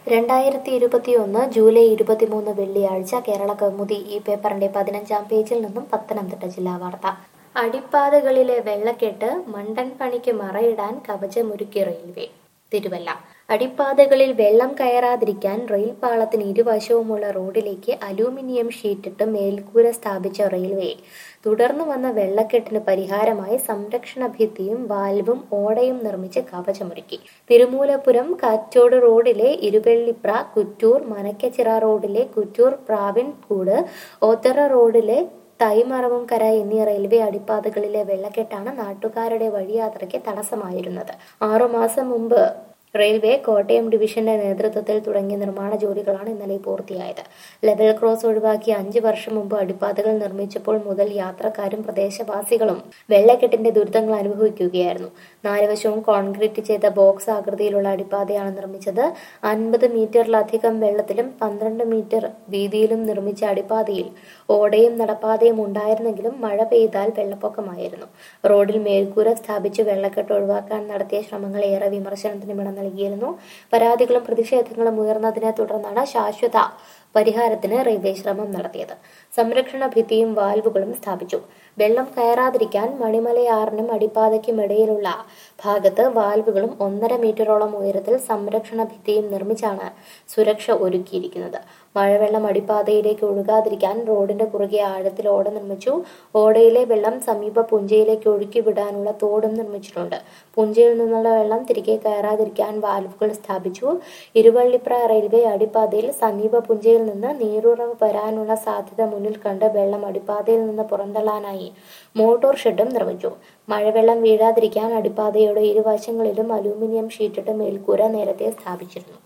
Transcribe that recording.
രണ്ടായിരത്തി ഇരുപത്തിയൊന്ന് ജൂലൈ ഇരുപത്തിമൂന്ന് വെള്ളിയാഴ്ച കേരള കൗമുദി ഈ പേപ്പറിന്റെ പതിനഞ്ചാം പേജിൽ നിന്നും പത്തനംതിട്ട ജില്ലാ വാർത്ത അടിപ്പാതകളിലെ വെള്ളക്കെട്ട് മണ്ടൻ പണിക്ക് മറയിടാൻ കവചമൊരുക്കി റെയിൽവേ തിരുവല്ല അടിപ്പാതകളിൽ വെള്ളം കയറാതിരിക്കാൻ റെയിൽ പാളത്തിന് ഇരുവശവുമുള്ള റോഡിലേക്ക് അലൂമിനിയം ഷീറ്റിട്ട് മേൽക്കൂര സ്ഥാപിച്ച റെയിൽവേ തുടർന്നു വന്ന വെള്ളക്കെട്ടിന് പരിഹാരമായി സംരക്ഷണ ഭിത്തിയും വാൽവും ഓടയും നിർമ്മിച്ച് കവചമൊരുക്കി തിരുമൂലപുരം കാറ്റോട് റോഡിലെ ഇരുവെള്ളിപ്ര കുറ്റൂർ മനക്കച്ചിറ റോഡിലെ കുറ്റൂർ പ്രാവിൻകൂട് ഓത്തറ റോഡിലെ തൈമറവും കര എന്നീ റെയിൽവേ അടിപ്പാതകളിലെ വെള്ളക്കെട്ടാണ് നാട്ടുകാരുടെ വഴിയാത്രയ്ക്ക് തടസ്സമായിരുന്നത് ആറുമാസം മുമ്പ് റെയിൽവേ കോട്ടയം ഡിവിഷന്റെ നേതൃത്വത്തിൽ തുടങ്ങിയ നിർമ്മാണ ജോലികളാണ് ഇന്നലെ പൂർത്തിയായത് ലെവൽ ക്രോസ് ഒഴിവാക്കി അഞ്ചു വർഷം മുമ്പ് അടിപ്പാതകൾ നിർമ്മിച്ചപ്പോൾ മുതൽ യാത്രക്കാരും പ്രദേശവാസികളും വെള്ളക്കെട്ടിന്റെ ദുരിതങ്ങൾ അനുഭവിക്കുകയായിരുന്നു നാലുവശവും കോൺക്രീറ്റ് ചെയ്ത ബോക്സ് ആകൃതിയിലുള്ള അടിപ്പാതയാണ് നിർമ്മിച്ചത് അൻപത് മീറ്ററിലധികം വെള്ളത്തിലും പന്ത്രണ്ട് മീറ്റർ വീതിയിലും നിർമ്മിച്ച അടിപ്പാതയിൽ ഓടയും നടപ്പാതയും ഉണ്ടായിരുന്നെങ്കിലും മഴ പെയ്താൽ വെള്ളപ്പൊക്കമായിരുന്നു റോഡിൽ മേൽക്കൂര സ്ഥാപിച്ച് വെള്ളക്കെട്ട് ഒഴിവാക്കാൻ നടത്തിയ ശ്രമങ്ങൾ ഏറെ വിമർശനത്തിന് ഇടം നൽകിയിരുന്നു പരാതികളും പ്രതിഷേധങ്ങളും ഉയർന്നതിനെ തുടർന്നാണ് ശാശ്വത പരിഹാരത്തിന് റെയിൽവേ ശ്രമം നടത്തിയത് സംരക്ഷണ ഭിത്തിയും വാൽവുകളും സ്ഥാപിച്ചു വെള്ളം കയറാതിരിക്കാൻ മണിമലയാറിനും അടിപ്പാതയ്ക്കും ഇടയിലുള്ള ഭാഗത്ത് വാൽവുകളും ഒന്നര മീറ്ററോളം ഉയരത്തിൽ സംരക്ഷണ ഭിത്തിയും നിർമ്മിച്ചാണ് സുരക്ഷ ഒരുക്കിയിരിക്കുന്നത് മഴവെള്ളം അടിപ്പാതയിലേക്ക് ഒഴുകാതിരിക്കാൻ റോഡിന്റെ കുറുകെ ആഴത്തിൽ ഓട നിർമ്മിച്ചു ഓടയിലെ വെള്ളം സമീപ പുഞ്ചയിലേക്ക് ഒഴുക്കി വിടാനുള്ള തോടും നിർമ്മിച്ചിട്ടുണ്ട് പുഞ്ചയിൽ നിന്നുള്ള വെള്ളം തിരികെ കയറാതിരിക്കാൻ വാൽവുകൾ സ്ഥാപിച്ചു ഇരുവള്ളിപ്ര റെയിൽവേ അടിപ്പാതയിൽ സമീപ പുഞ്ചയിൽ നിന്ന് നീരുറവ് വരാനുള്ള സാധ്യത മുന്നിൽ കണ്ട് വെള്ളം അടിപ്പാതയിൽ നിന്ന് പുറന്തള്ളാനായി മോട്ടോർ ഷെഡും നിർമ്മിച്ചു മഴവെള്ളം വീഴാതിരിക്കാൻ അടിപ്പാതയുടെ ഇരുവശങ്ങളിലും അലൂമിനിയം ഷീറ്റിട്ട് മേൽക്കൂര നേരത്തെ സ്ഥാപിച്ചിരുന്നു